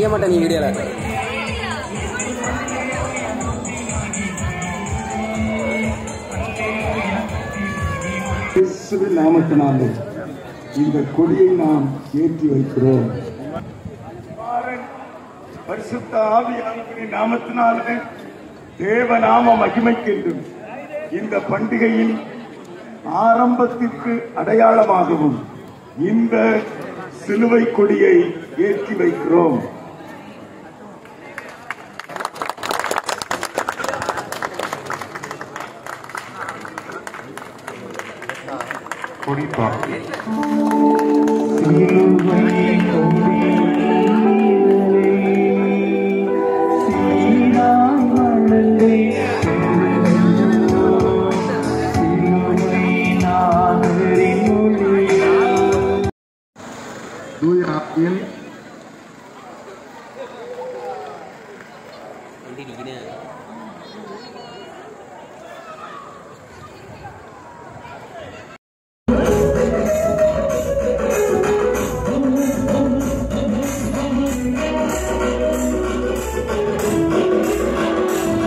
தெரிய மாட்டேன் நீ வீடியோல இயேசுவின் நாமத்தினாலே இந்த கொடியை நாம் ஏற்றி வைக்கிறோம் பரிசுத்த ஆவியானவரின் நாமத்தினாலே தேவ நாம மகிமைக்கென்றும் இந்த பண்டிகையின் ஆரம்பத்திற்கு அடையாளமாகவும் இந்த சிலுவை கொடியை ஏற்றி வைக்கிறோம் கொடி பார்த்து தூய ஆவியில்